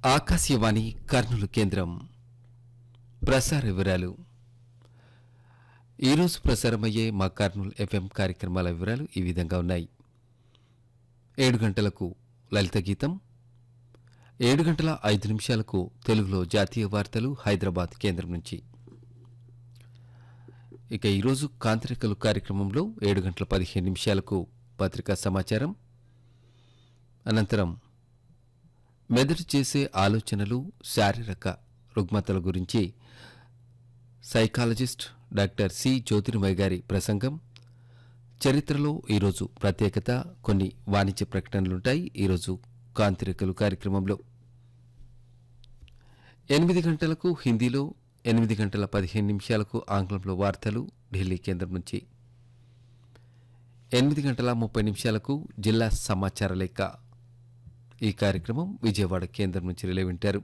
ఆకాశవాణి కర్నూలు కేంద్రం ప్రసార వివరాలు ఈరోజు ప్రసారమయ్యే మా కర్నూలు ఎఫ్ఎం కార్యక్రమాల వివరాలు ఈ విధంగా ఉన్నాయి ఏడు గంటలకు లలిత గీతం ఏడు గంటల ఐదు నిమిషాలకు తెలుగులో జాతీయ వార్తలు హైదరాబాద్ కేంద్రం నుంచి ఇక ఈరోజు కాంత్రికలు కార్యక్రమంలో ఏడు గంటల పదిహేను నిమిషాలకు పత్రికా సమాచారం అనంతరం మెదడు చేసే ఆలోచనలు శారీరక రుగ్మతల గురించి సైకాలజిస్ట్ డాక్టర్ సి జ్యోతిర్మయ్య గారి ప్రసంగం చరిత్రలో ఈరోజు ప్రత్యేకత కొన్ని వాణిజ్య ప్రకటనలుంటాయి ఈరోజు కాంతిరేకలు కార్యక్రమంలో ఎనిమిది గంటలకు హిందీలో ఎనిమిది గంటల పదిహేను నిమిషాలకు ఆంగ్లంలో వార్తలు ఢిల్లీ కేంద్రం నుంచి ఎనిమిది గంటల ముప్పై నిమిషాలకు జిల్లా సమాచార లేఖ ఈ కార్యక్రమం విజయవాడ కేంద్రం నుంచి రిలే వింటారు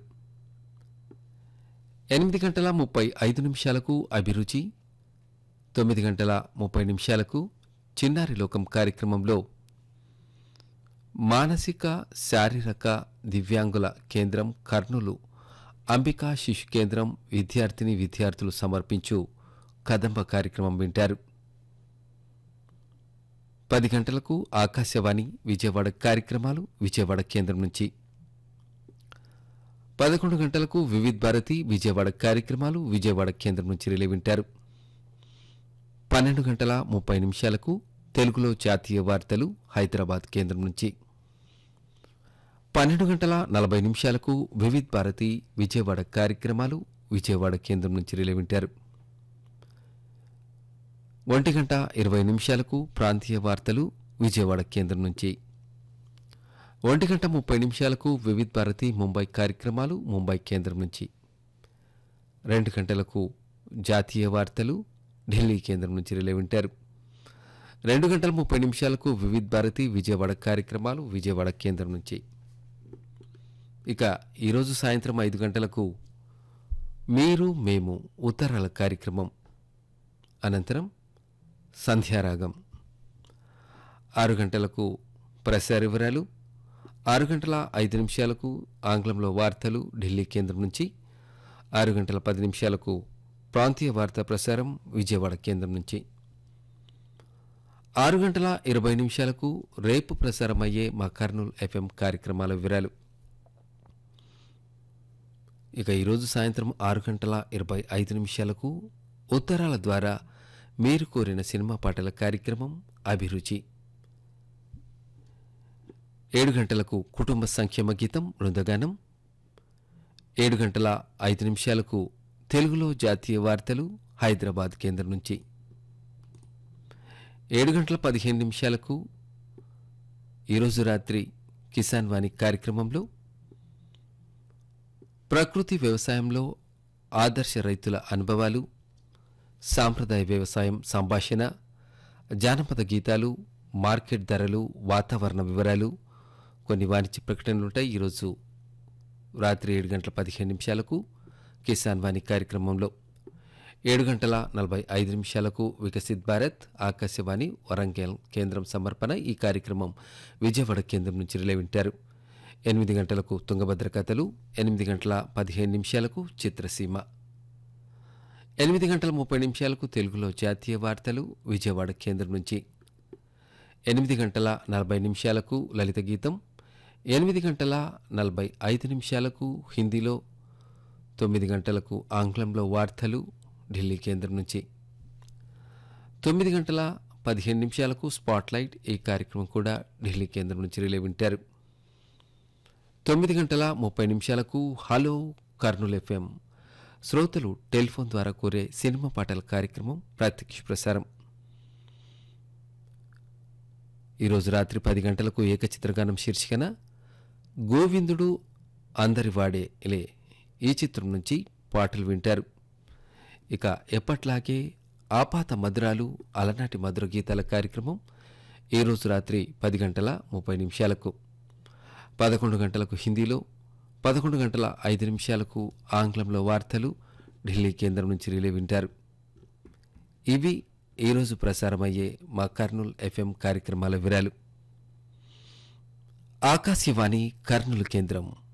ఎనిమిది గంటల ముప్పై ఐదు నిమిషాలకు అభిరుచి తొమ్మిది గంటల ముప్పై నిమిషాలకు చిన్నారి లోకం కార్యక్రమంలో మానసిక శారీరక దివ్యాంగుల కేంద్రం కర్నూలు అంబికా శిశు కేంద్రం విద్యార్థిని విద్యార్థులు సమర్పించు కదంబ కార్యక్రమం వింటారు పది గంటలకు ఆకాశవాణి విజయవాడ కార్యక్రమాలు విజయవాడ కేంద్రం నుంచి పదకొండు గంటలకు వివిధ్ భారతి విజయవాడ కార్యక్రమాలు విజయవాడ కేంద్రం నుంచి రిలే వింటారు పన్నెండు గంటల ముప్పై నిమిషాలకు తెలుగులో జాతీయ వార్తలు హైదరాబాద్ కేంద్రం నుంచి పన్నెండు గంటల నలభై నిమిషాలకు వివిధ్ భారతి విజయవాడ కార్యక్రమాలు విజయవాడ కేంద్రం నుంచి రిలే వింటారు ఒంటి గంట ఇరవై నిమిషాలకు ప్రాంతీయ వార్తలు విజయవాడ కేంద్రం నుంచి ఒంటి గంట ముప్పై నిమిషాలకు వివిధ్ భారతి ముంబై కార్యక్రమాలు ముంబై కేంద్రం నుంచి రెండు గంటలకు జాతీయ వార్తలు ఢిల్లీ కేంద్రం నుంచి రిలే వింటారు రెండు గంటల ముప్పై నిమిషాలకు వివిధ్ భారతి విజయవాడ కార్యక్రమాలు విజయవాడ కేంద్రం నుంచి ఇక ఈరోజు సాయంత్రం ఐదు గంటలకు మీరు మేము ఉత్తరాల కార్యక్రమం అనంతరం సంధ్యారాగం ఆరు గంటలకు ప్రసార వివరాలు ఆరు గంటల ఐదు నిమిషాలకు ఆంగ్లంలో వార్తలు ఢిల్లీ కేంద్రం నుంచి ఆరు గంటల పది నిమిషాలకు ప్రాంతీయ వార్తా ప్రసారం విజయవాడ కేంద్రం నుంచి ఆరు గంటల ఇరవై నిమిషాలకు రేపు ప్రసారమయ్యే మా కర్నూలు ఎఫ్ఎం కార్యక్రమాల వివరాలు ఇక ఈరోజు సాయంత్రం ఆరు గంటల ఇరవై ఐదు నిమిషాలకు ఉత్తరాల ద్వారా మీరు కోరిన సినిమా పాటల కార్యక్రమం అభిరుచి ఏడు గంటలకు కుటుంబ సంక్షేమ గీతం బృందగానం ఏడు గంటల ఐదు నిమిషాలకు తెలుగులో జాతీయ వార్తలు హైదరాబాద్ కేంద్రం నుంచి ఏడు గంటల పదిహేను నిమిషాలకు ఈరోజు రాత్రి కిసాన్ వాణి కార్యక్రమంలో ప్రకృతి వ్యవసాయంలో ఆదర్శ రైతుల అనుభవాలు సాంప్రదాయ వ్యవసాయం సంభాషణ జానపద గీతాలు మార్కెట్ ధరలు వాతావరణ వివరాలు కొన్ని వాణిజ్య ప్రకటనలుంటాయి ఈరోజు రాత్రి ఏడు గంటల పదిహేను నిమిషాలకు కిసాన్ వాణి కార్యక్రమంలో ఏడు గంటల నలభై ఐదు నిమిషాలకు వికసిత్ భారత్ ఆకాశవాణి వరంగల్ కేంద్రం సమర్పణ ఈ కార్యక్రమం విజయవాడ కేంద్రం నుంచి రిలే వింటారు ఎనిమిది గంటలకు తుంగభద్ర కథలు ఎనిమిది గంటల పదిహేను నిమిషాలకు చిత్రసీమ ఎనిమిది గంటల ముప్పై నిమిషాలకు తెలుగులో జాతీయ వార్తలు విజయవాడ కేంద్రం నుంచి ఎనిమిది గంటల నలభై నిమిషాలకు లలిత గీతం ఎనిమిది గంటల నలభై ఐదు నిమిషాలకు హిందీలో తొమ్మిది గంటలకు ఆంగ్లంలో వార్తలు ఢిల్లీ కేంద్రం నుంచి తొమ్మిది గంటల పదిహేను నిమిషాలకు స్పాట్లైట్ ఈ కార్యక్రమం కూడా ఢిల్లీ కేంద్రం నుంచి రిలే వింటారు తొమ్మిది గంటల ముప్పై నిమిషాలకు హలో కర్నూలు ఎఫ్ఎం శ్రోతలు టెలిఫోన్ ద్వారా కోరే సినిమా పాటల కార్యక్రమం ప్రత్యక్ష ప్రసారం ఈరోజు రాత్రి పది గంటలకు ఏకచిత్రగానం శీర్షికన గోవిందుడు అందరి వాడే ఇలే ఈ చిత్రం నుంచి పాటలు వింటారు ఇక ఎప్పట్లాగే ఆపాత మధురాలు అలనాటి మధుర గీతాల కార్యక్రమం ఈరోజు రాత్రి పది గంటల ముప్పై నిమిషాలకు పదకొండు గంటలకు హిందీలో పదకొండు గంటల ఐదు నిమిషాలకు ఆంగ్లంలో వార్తలు ఢిల్లీ కేంద్రం నుంచి రిలే వింటారు ఇవి ఈరోజు ప్రసారమయ్యే మా కర్నూలు ఎఫ్ఎం కార్యక్రమాల వివరాలు ఆకాశవాణి కర్నూలు కేంద్రం